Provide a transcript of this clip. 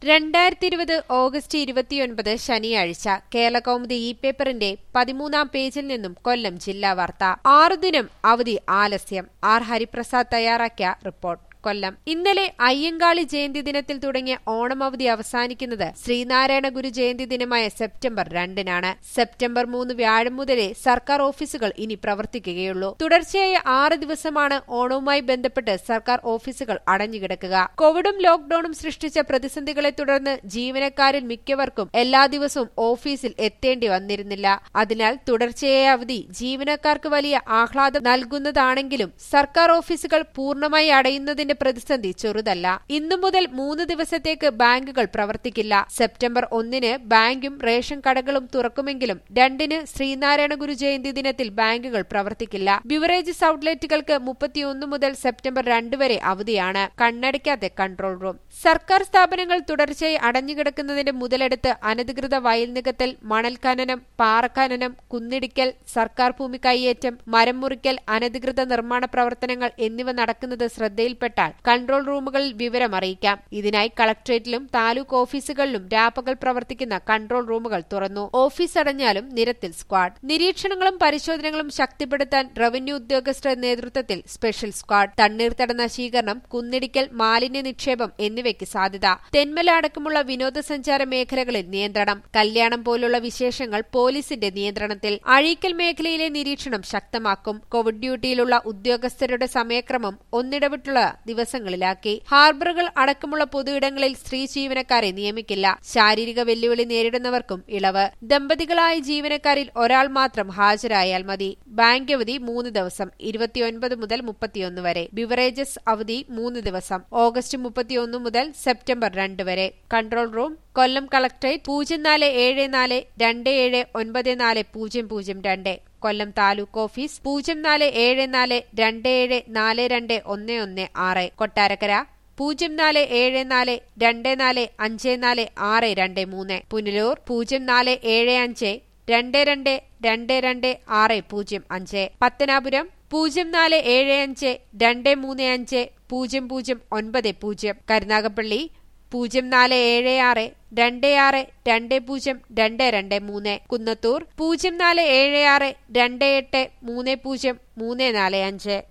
രണ്ടായിരത്തി ഇരുപത് ഓഗസ്റ്റ് ഇരുപത്തിയൊൻപത് ശനിയാഴ്ച കേരളകൗമുദി ഇ പേപ്പറിന്റെ പതിമൂന്നാം പേജിൽ നിന്നും കൊല്ലം ജില്ലാ വാർത്ത ആറുദിനം അവധി ആലസ്യം ആർ ഹരിപ്രസാദ് തയ്യാറാക്കിയ റിപ്പോർട്ട് കൊല്ലം ഇന്നലെ അയ്യങ്കാളി ജയന്തി ദിനത്തിൽ തുടങ്ങിയ ഓണം അവധി അവസാനിക്കുന്നത് ശ്രീനാരായണ ഗുരു ജയന്തി ദിനമായ സെപ്റ്റംബർ രണ്ടിനാണ് സെപ്റ്റംബർ മൂന്ന് വ്യാഴം മുതലേ സർക്കാർ ഓഫീസുകൾ ഇനി പ്രവർത്തിക്കുകയുള്ളൂ തുടർച്ചയായ ആറ് ദിവസമാണ് ഓണവുമായി ബന്ധപ്പെട്ട് സർക്കാർ ഓഫീസുകൾ അടഞ്ഞുകിടക്കുക കോവിഡും ലോക്ഡൌണും സൃഷ്ടിച്ച പ്രതിസന്ധികളെ തുടർന്ന് ജീവനക്കാരിൽ മിക്കവർക്കും എല്ലാ ദിവസവും ഓഫീസിൽ എത്തേണ്ടി വന്നിരുന്നില്ല അതിനാൽ തുടർച്ചയായ അവധി ജീവനക്കാർക്ക് വലിയ ആഹ്ലാദം നൽകുന്നതാണെങ്കിലും സർക്കാർ ഓഫീസുകൾ പൂർണ്ണമായി അടയുന്നതിന്റെ പ്രതിസന്ധി ചെറുതല്ല ഇന്നു മുതൽ മൂന്ന് ദിവസത്തേക്ക് ബാങ്കുകൾ പ്രവർത്തിക്കില്ല സെപ്റ്റംബർ ഒന്നിന് ബാങ്കും റേഷൻ കടകളും തുറക്കുമെങ്കിലും രണ്ടിന് ശ്രീനാരായണ ഗുരു ജയന്തി ദിനത്തിൽ ബാങ്കുകൾ പ്രവർത്തിക്കില്ല ബിവറേജസ് ഔട്ട്ലെറ്റുകൾക്ക് മുപ്പത്തിയൊന്ന് മുതൽ സെപ്റ്റംബർ രണ്ട് വരെ അവധിയാണ് കണ്ണടയ്ക്കാതെ കൺട്രോൾ റൂം സർക്കാർ സ്ഥാപനങ്ങൾ തുടർച്ചയായി അടഞ്ഞുകിടക്കുന്നതിന്റെ മുതലെടുത്ത് അനധികൃത വയൽ നികത്തൽ മണൽ ഖനനം പാറഖനനം കുന്നിടിക്കൽ സർക്കാർ ഭൂമി കൈയേറ്റം മരം മുറിക്കൽ അനധികൃത നിർമ്മാണ പ്രവർത്തനങ്ങൾ എന്നിവ നടക്കുന്നത് ശ്രദ്ധയിൽപ്പെട്ടാൽ കൺട്രോൾ റൂമുകളിൽ വിവരം അറിയിക്കാം ഇതിനായി കളക്ടറേറ്റിലും താലൂക്ക് ഓഫീസുകളിലും രാപ്പകൽ പ്രവർത്തിക്കുന്ന കൺട്രോൾ റൂമുകൾ തുറന്നു ഓഫീസ് അടഞ്ഞാലും നിരത്തിൽ സ്ക്വാഡ് നിരീക്ഷണങ്ങളും പരിശോധനകളും ശക്തിപ്പെടുത്താൻ റവന്യൂ ഉദ്യോഗസ്ഥരുടെ നേതൃത്വത്തിൽ സ്പെഷ്യൽ സ്ക്വാഡ് തണ്ണീർത്തട നശീകരണം കുന്നിടിക്കൽ മാലിന്യ നിക്ഷേപം എന്നിവയ്ക്ക് സാധ്യത തെന്മല അടക്കമുള്ള വിനോദസഞ്ചാര മേഖലകളിൽ നിയന്ത്രണം കല്യാണം പോലുള്ള വിശേഷങ്ങൾ പോലീസിന്റെ നിയന്ത്രണത്തിൽ അഴീക്കൽ മേഖലയിലെ നിരീക്ഷണം ശക്തമാക്കും കോവിഡ് ഡ്യൂട്ടിയിലുള്ള ഉദ്യോഗസ്ഥരുടെ സമയക്രമം ഒന്നിടവിട്ടുള്ള ദിവസങ്ങളിലാക്കി ഹാർബറുകൾ അടക്കമുള്ള പൊതുയിടങ്ങളിൽ സ്ത്രീ ജീവനക്കാരെ നിയമിക്കില്ല ശാരീരിക വെല്ലുവിളി നേരിടുന്നവർക്കും ഇളവ് ദമ്പതികളായ ജീവനക്കാരിൽ ഒരാൾ മാത്രം ഹാജരായാൽ മതി ബാങ്ക് അവധി മൂന്ന് ദിവസം ഇരുപത്തിയൊൻപത് മുതൽ മുപ്പത്തിയൊന്ന് വരെ ബിവറേജസ് അവധി മൂന്ന് ദിവസം ഓഗസ്റ്റ് മുപ്പത്തിയൊന്ന് മുതൽ സെപ്റ്റംബർ രണ്ട് വരെ കൺട്രോൾ റൂം കൊല്ലം കളക്ടറേറ്റ് പൂജ്യം നാല് ഏഴ് നാല് രണ്ട് ഏഴ് ഒൻപത് നാല് പൂജ്യം പൂജ്യം രണ്ട് കൊല്ലം താലൂക്ക് ഓഫീസ് പൂജ്യം നാല് ഏഴ് നാല് രണ്ട് ഏഴ് നാല് രണ്ട് ഒന്ന് ഒന്ന് ആറ് കൊട്ടാരക്കര പൂജ്യം നാല് ഏഴ് നാല് രണ്ട് നാല് അഞ്ച് നാല് ആറ് രണ്ട് മൂന്ന് പുനലൂർ പൂജ്യം നാല് ഏഴ് അഞ്ച് രണ്ട് രണ്ട് രണ്ട് രണ്ട് ആറ് പൂജ്യം അഞ്ച് പത്തനാപുരം പൂജ്യം നാല് ഏഴ് അഞ്ച് രണ്ട് മൂന്ന് അഞ്ച് പൂജ്യം പൂജ്യം ഒൻപത് പൂജ്യം കരുനാഗപ്പള്ളി പൂജ്യം നാല് ഏഴ് ആറ് രണ്ട് ആറ് രണ്ട് പൂജ്യം രണ്ട് രണ്ട് മൂന്ന് കുന്നത്തൂർ പൂജ്യം നാല് ഏഴ് ആറ് രണ്ട് എട്ട് മൂന്ന് പൂജ്യം മൂന്ന് നാല് അഞ്ച്